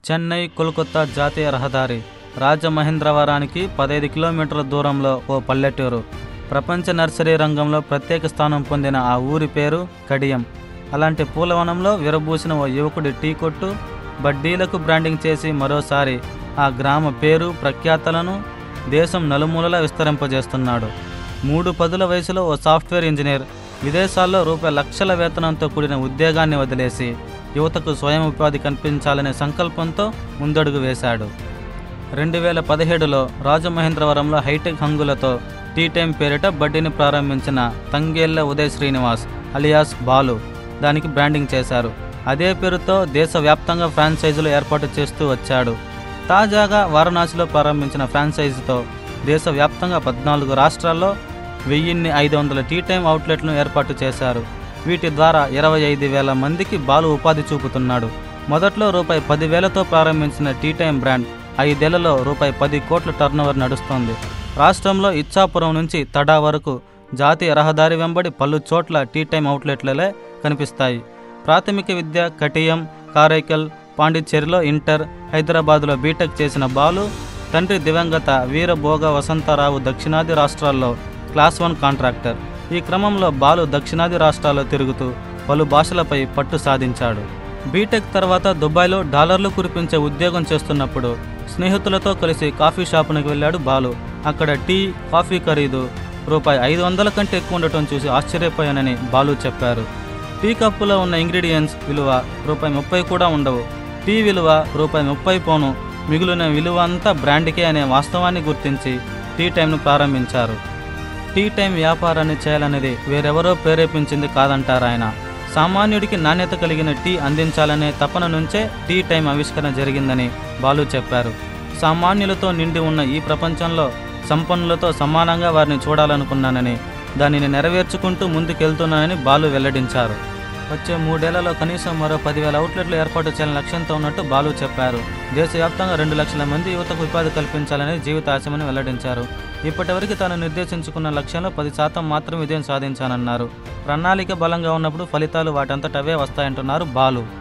చెన్నై కోల్కతా జాతీయ రహదారి రాజమహేంద్రవరానికి పదహైదు కిలోమీటర్ల దూరంలో ఓ పల్లెటూరు ప్రపంచ నర్సరీ రంగంలో ప్రత్యేక స్థానం పొందిన ఆ ఊరి పేరు కడియం అలాంటి పూలవనంలో విరబూసిన ఓ యువకుడి టీ కొట్టు బడ్డీలకు బ్రాండింగ్ చేసి మరోసారి ఆ గ్రామ పేరు ప్రఖ్యాతలను దేశం నలుమూలలా విస్తరింపజేస్తున్నాడు మూడు పదుల వయసులో ఓ సాఫ్ట్వేర్ ఇంజనీర్ విదేశాల్లో రూపాయి లక్షల వేతనంతో కూడిన ఉద్యోగాన్ని వదిలేసి యువతకు స్వయం ఉపాధి కల్పించాలనే సంకల్పంతో ముందడుగు వేశాడు రెండు వేల పదిహేడులో రాజమహేంద్రవరంలో హైటెక్ హంగులతో టీ టైం పేరిట బడ్డీని ప్రారంభించిన తంగేళ్ల ఉదయ్ శ్రీనివాస్ అలియాస్ బాలు దానికి బ్రాండింగ్ చేశారు అదే పేరుతో దేశవ్యాప్తంగా ఫ్రాంచైజీలు ఏర్పాటు చేస్తూ వచ్చాడు తాజాగా వారణాసిలో ప్రారంభించిన ఫ్రాంచైజీతో దేశవ్యాప్తంగా పద్నాలుగు రాష్ట్రాల్లో వెయ్యిన్ని ఐదు వందల టీ టైం అవుట్లెట్లను ఏర్పాటు చేశారు వీటి ద్వారా ఇరవై ఐదు వేల మందికి బాలు ఉపాధి చూపుతున్నాడు మొదట్లో రూపాయి పదివేలతో ప్రారంభించిన టీ టైం బ్రాండ్ ఐదేళ్లలో రూపాయి పది కోట్ల టర్నోవర్ నడుస్తోంది రాష్ట్రంలో ఇచ్చాపురం నుంచి తడా వరకు జాతీయ రహదారి వెంబడి పలు చోట్ల టీ టైం అవుట్లెట్లలే కనిపిస్తాయి ప్రాథమిక విద్య కటియం కారైకల్ పాండిచ్చేరిలో ఇంటర్ హైదరాబాదులో బీటెక్ చేసిన బాలు తండ్రి దివంగత వీరభోగ వసంతరావు దక్షిణాది రాష్ట్రాల్లో క్లాస్ వన్ కాంట్రాక్టర్ ఈ క్రమంలో బాలు దక్షిణాది రాష్ట్రాల్లో తిరుగుతూ పలు భాషలపై పట్టు సాధించాడు బీటెక్ తర్వాత దుబాయ్లో డాలర్లు కురిపించే ఉద్యోగం చేస్తున్నప్పుడు స్నేహితులతో కలిసి కాఫీ షాపునికి వెళ్ళాడు బాలు అక్కడ టీ కాఫీ ఖరీదు రూపాయి ఐదు వందల కంటే ఎక్కువ ఉండటం చూసి ఆశ్చర్యపోయానని బాలు చెప్పారు టీ కప్పులో ఉన్న ఇంగ్రీడియంట్స్ విలువ రూపాయి ముప్పై కూడా ఉండవు టీ విలువ రూపాయి ముప్పై పోను మిగిలిన విలువ అంతా బ్రాండ్కే అనే వాస్తవాన్ని గుర్తించి టీ టైంను ప్రారంభించారు టీ టైం వ్యాపారాన్ని చేయాలనేది వేరెవరో ప్రేరేపించింది కాదంటారు ఆయన సామాన్యుడికి నాణ్యత కలిగిన టీ అందించాలనే తపన నుంచే టీ టైం ఆవిష్కరణ జరిగిందని బాలు చెప్పారు సామాన్యులతో నిండి ఉన్న ఈ ప్రపంచంలో సంపన్నులతో సమానంగా వారిని చూడాలనుకున్నానని దానిని నెరవేర్చుకుంటూ ముందుకెళ్తున్నానని బాలు వెల్లడించారు వచ్చే మూడేళ్లలో కనీసం మరో పదివేల అవుట్లెట్లు ఏర్పాటు చేయాలని లక్ష్యంతో ఉన్నట్టు బాలు చెప్పారు దేశవ్యాప్తంగా రెండు లక్షల మంది యువతకు ఉపాధి కల్పించాలని జీవిత ఆశమని వెల్లడించారు ఇప్పటివరకు తాను నిర్దేశించుకున్న లక్ష్యంలో పది శాతం మాత్రం విజయం సాధించానన్నారు ప్రణాళిక బలంగా ఉన్నప్పుడు ఫలితాలు వాటంతటవే వస్తాయంటున్నారు బాలు